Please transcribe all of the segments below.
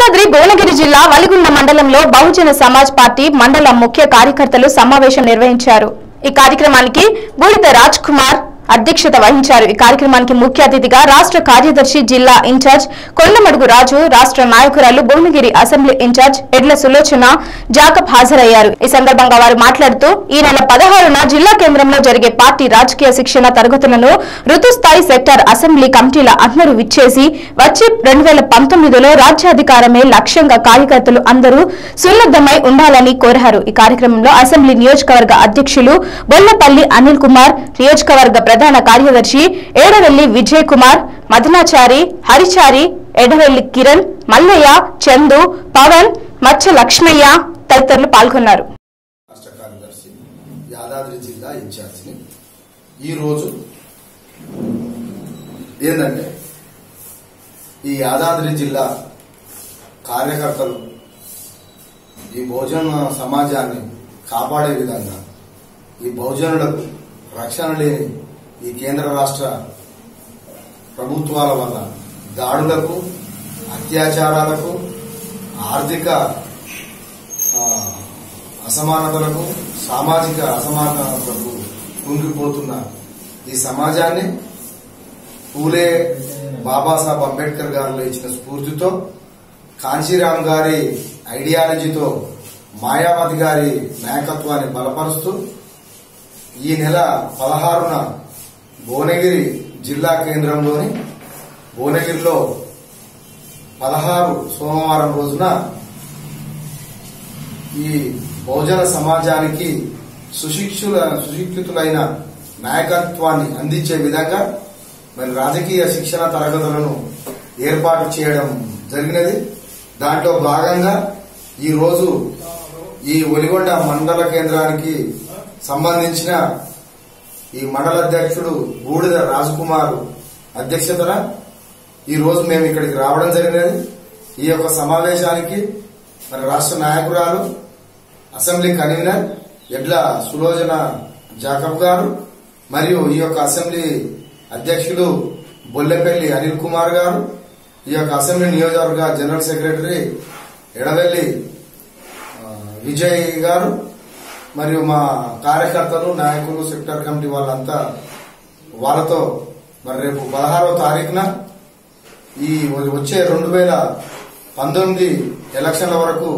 యాదాద్రి భువనగిరి జిల్లా వలిగుండ మండలంలో బహుజన సమాజ్ పార్టీ మండల ముఖ్య కార్యకర్తలు సమావేశం నిర్వహించారు ఈ కార్యక్రమానికి బూడిద రాజ్ కుమార్ అధ్యక్షత వహించారు ఈ కార్యక్రమానికి ముఖ్య అతిథిగా రాష్ట్ర కార్యదర్శి జిల్లా ఇన్ఛార్జ్ కొండమడుగు రాజు రాష్ట్ర నాయకురాలు భువనగిరి అసెంబ్లీ ఇన్ఛార్జ్ ఎడ్ల సులోచన జాకబ్ హాజరయ్యారు ఈ సందర్భంగా వారు మాట్లాడుతూ ఈ నెల పదహారున జిల్లా కేంద్రంలో జరిగే పార్టీ రాజకీయ శిక్షణ తరగతులను ఋతుస్థాయి సెక్టార్ అసెంబ్లీ కమిటీల అందరూ విచ్చేసి వచ్చే రెండు వేల పంతొమ్మిదిలో రాజ్యాధికారమే లక్ష్యంగా కార్యకర్తలు అందరూ సున్నద్దమై ఉండాలని కోరారు ఈ కార్యక్రమంలో అసెంబ్లీ నియోజకవర్గ అధ్యక్షులు బొల్లపల్లి అనిల్ కుమార్ నియోజకవర్గ ప్రధాన కార్యదర్శి ఏడవెల్లి విజయ్ కుమార్ మదనాచారి హరిచారి ఎడవెల్లి కిరణ్ మల్లయ్య చందు పవన్ మచ్చ లక్ష్మయ్య తదితరులు పాల్గొన్నారు రాష్ట్ర కార్యదర్శి యాదాద్రి జిల్లా ఇన్ఛార్జిని ఈరోజు ఏంటంటే ఈ యాదాద్రి జిల్లా కార్యకర్తలు ఈ బహుజన సమాజాన్ని కాపాడే విధంగా ఈ బహుజనులకు రక్షణ లేని ఈ కేంద్ర రాష్ట్ర ప్రభుత్వాల వల్ల దాడులకు అత్యాచారాలకు ఆర్థిక ఆ, అసమానతలకు సామాజిక అసమానతలకు కుంగిపోతున్న ఈ సమాజాన్ని పూలే బాబాసాహెబ్ అంబేద్కర్ గారు ఇచ్చిన స్ఫూర్తితో కాంచీరామ్ గారి ఐడియాలజీతో మాయావతి గారి నాయకత్వాన్ని బలపరుస్తూ ఈ నెల పదహారున భువనగిరి జిల్లా కేంద్రంలోని భువనగిరిలో పదహారు సోమవారం రోజున ఈ బహుజన సమాజానికి సుశిక్షుల సుశిక్షితులైన నాయకత్వాన్ని అందించే విధంగా మరి రాజకీయ శిక్షణ తరగతులను ఏర్పాటు చేయడం జరిగినది దాంట్లో భాగంగా ఈ రోజు ఈ ఒలిగొండ మండల కేంద్రానికి సంబంధించిన ఈ మండల అధ్యక్షుడు బూడిద రాజకుమార్ అధ్యక్షతన ఈ రోజు మేము ఇక్కడికి రావడం జరిగినది ఈ యొక్క సమావేశానికి మరి రాష్ట్ర నాయకురాలు అసెంబ్లీ కన్వీనర్ ఎడ్ల సులోచన జాకబ్ గారు మరియు ఈ యొక్క అసెంబ్లీ అధ్యక్షులు బొల్లెపల్లి అనిల్ కుమార్ గారు ఈ యొక్క అసెంబ్లీ నియోజకవర్గ జనరల్ సెక్రటరీ ఎడవెల్లి ఆ, విజయ్ గారు మరియు మా కార్యకర్తలు నాయకులు సెక్టర్ కమిటీ వాళ్ళంతా వాళ్ళతో మరి రేపు పదహారవ తారీఖున ఈ వచ్చే రెండు వేల పంతొమ్మిది ఎలక్షన్ల వరకు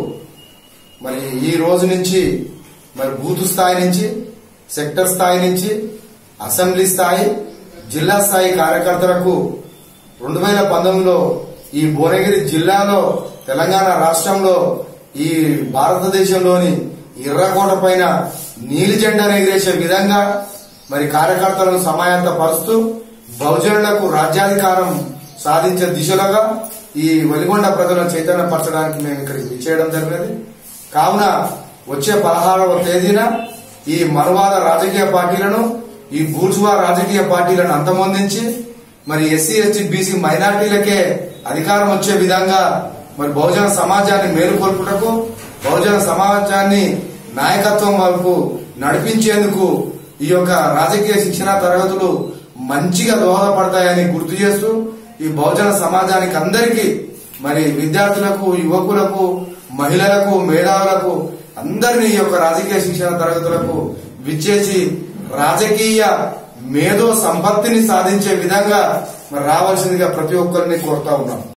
మరి ఈ రోజు నుంచి మరి బూత్ స్థాయి నుంచి సెక్టర్ స్థాయి నుంచి అసెంబ్లీ స్థాయి జిల్లా స్థాయి కార్యకర్తలకు రెండు వేల పంతొమ్మిదిలో ఈ భువనగిరి జిల్లాలో తెలంగాణ రాష్ట్రంలో ఈ భారతదేశంలోని ఎర్రకోట పైన నీలి జెండాను ఎగిరేసే విధంగా మరి కార్యకర్తలను సమాయత్త పరుస్తూ బహుజనులకు రాజ్యాధికారం సాధించే దిశలుగా ఈ వెలిగొండ ప్రజలను చైతన్యపరచడానికి మేము ఇక్కడికి విచ్చేయడం జరిగినది కావున వచ్చే పదహారవ తేదీన ఈ మనువాద రాజకీయ పార్టీలను ఈ బూర్జువా రాజకీయ పార్టీలను అంతమొందించి మరి ఎస్సీ ఎస్టీ బీసీ మైనార్టీలకే అధికారం వచ్చే విధంగా మరి బహుజన సమాజాన్ని మేలుకొల్పుటకు బహుజన సమాజాన్ని నాయకత్వం వైపు నడిపించేందుకు ఈ యొక్క రాజకీయ శిక్షణ తరగతులు మంచిగా దోహదపడతాయని గుర్తు చేస్తూ ఈ బహుజన సమాజానికి అందరికీ మరి విద్యార్థులకు యువకులకు మహిళలకు మేధావులకు అందరినీ ఈ యొక్క రాజకీయ శిక్షణ తరగతులకు విచ్చేసి రాజకీయ మేధో సంపత్తిని సాధించే విధంగా మరి రావాల్సిందిగా ప్రతి ఒక్కరిని కోరుతా ఉన్నాం